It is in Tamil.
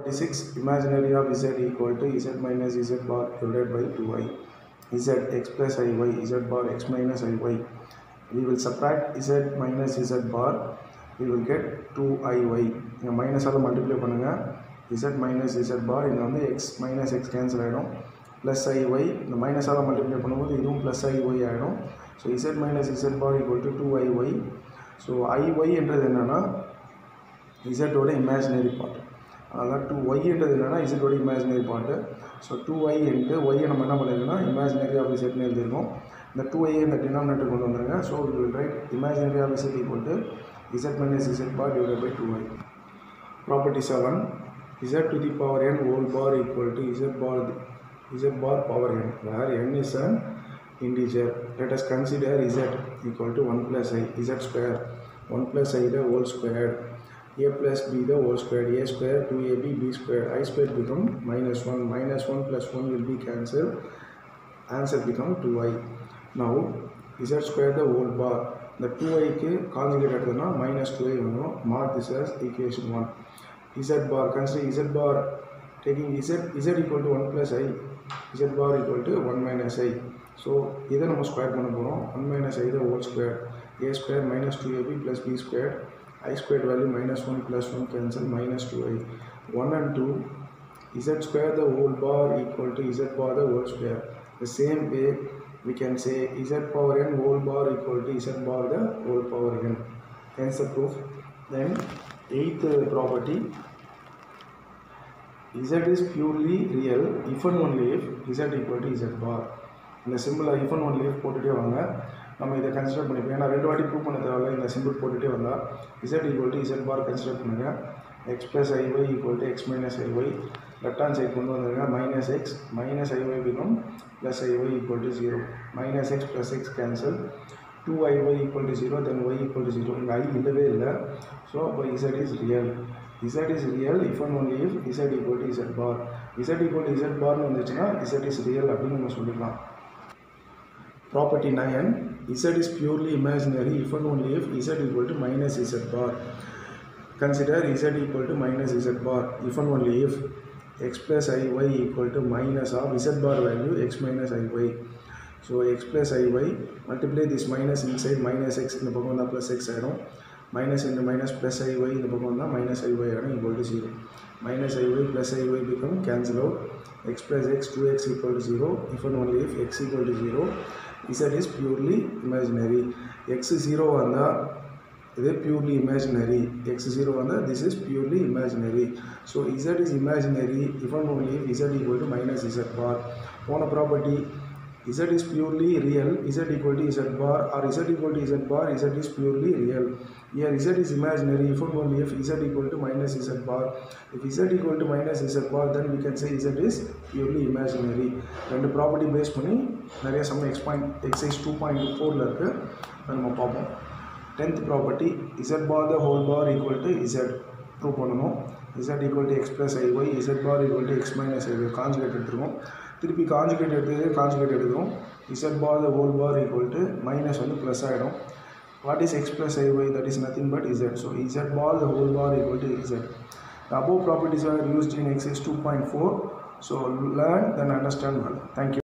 6 imaginary of z equal to z minus z bar divided by 2i z x plus iy z bar x minus iy we will subtract z minus z bar we will get 2iy இங்கே மைனஸால் மல்டிப்ளை பண்ணுங்கள் z minus z bar இங்கே வந்து x minus x கேன்சல் ஆகிடும் ப்ளஸ் iy இந்த மைனஸால் மல்டிப்ளை பண்ணும்போது இதுவும் ப்ளஸ் iy ஆகிடும் so z minus z bar equal to 2iy so iy என்றது என்னென்னா இசட்டோட இமேஜினரி பார்ட் அதான் டூ ஒய்ன்றது என்னென்னா இசட்டோட imaginary part so two y into ஒய்யை நம்ம என்ன பண்ணியிருக்கோம்னா இமேஜினரி ஆஃப் இசட்னு எழுதியிருக்கோம் இந்த டூ ஒய்யை இந்த டினாமினேட்டர் கொண்டு வந்துருங்க so we will write imaginary of z equal to z minus z bar divide by two y property seven z to the power n whole bar equal to z bar z bar power n where n is an integer let us consider z equal to 1 plus i z square 1 plus i the whole squared a plus b the whole squared a square 2ab b square i squared become minus 1 minus 1 plus 1 will be cancelled answer become 2i now z square the whole bar the 2i க்கு கான்ஜுகேட் எடுத்தோம்னா minus 2i வந்துடும் mark this as equation 1 z bar consider z bar taking z z equal to 1 plus i z bar equal to 1 minus i so இதை நம்ம ஸ்கொயர் பண்ண போகிறோம் one minus i the whole square a square minus two a b plus b square i square value minus one plus one cancel minus two i one and two z square the whole bar equal to z bar the whole square the same way we can say z power n whole bar equal to z bar the whole power n hence the proof then eighth property z is purely real if and only if z equal to z bar இந்த சிம்பிளை if and only if போட்டுகிட்டே வாங்க நம்ம இதை கன்சிடர் பண்ணிப்போம் ஏன்னா ரெண்டு வாட்டி ப்ரூவ் பண்ண தேவையில்ல இந்த சிம்பிள் போட்டுகிட்டே வந்தால் z equal to z bar consider பண்ணுங்கள் x plus iy equal to x minus iy left hand side கொண்டு வந்துருங்க minus x minus i y become plus i y equal to zero minus x plus x cancel two i y equal to zero then y equal to zero இங்கே ஐ இல்லவே இல்லை ஸோ அப்போ z is real z is real if and only if z equal to z bar z equal to z பார்னு வந்துச்சுன்னா இசட் இஸ் ரியல் அப்படின்னு நம்ம சொல்லிக்கலாம் property nine z is purely imaginary if and only if z equal to minus z bar consider z equal to minus z bar if and only if x plus iy equal to minus of z bar value x minus iy so x plus iy multiply this minus inside minus x இந்த பக்கம் வந்தால் plus x ஆகிடும் minus into minus plus iy இந்த பக்கம் வந்தால் minus iy ஆகிடும் equal to 0 minus iy plus iy become cancel out x plus x 2x equal to 0 if and only if x equal to 0 z is purely imaginary x 0 வந்தால் இது பியூர்லி இமேஜினரி எக்ஸ் ஜீரோ வந்து this is purely imaginary so z is imaginary if and only z equal to minus z bar போன property z is purely real z equal to z bar or z equal to z bar z is purely real here z is imaginary if and only if z equal to minus z bar if z equal to minus z bar then we can say z is purely imaginary ரெண்டு ப்ராப்பர்ட்டி பேஸ் பண்ணி நிறைய sum x point exercise two point ஃபோரில் இருக்குது அதை நம்ம பார்ப்போம் tenth property z bar the whole bar equal to z prove பண்ணணும் z equal to x plus i y z bar equal to x minus i y conjugate எடுத்துருக்கோம் திருப்பி கான்ஜுகேட் எடுத்தது கான்ஜுகேட் எடுக்கிறோம் z bar the whole bar equal to minus வந்து ப்ளஸ் ஆகிடும் what is x plus iy that is nothing but z so z bar the whole bar equal to z the above properties are used in exercise 2.4 so learn then understand well thank you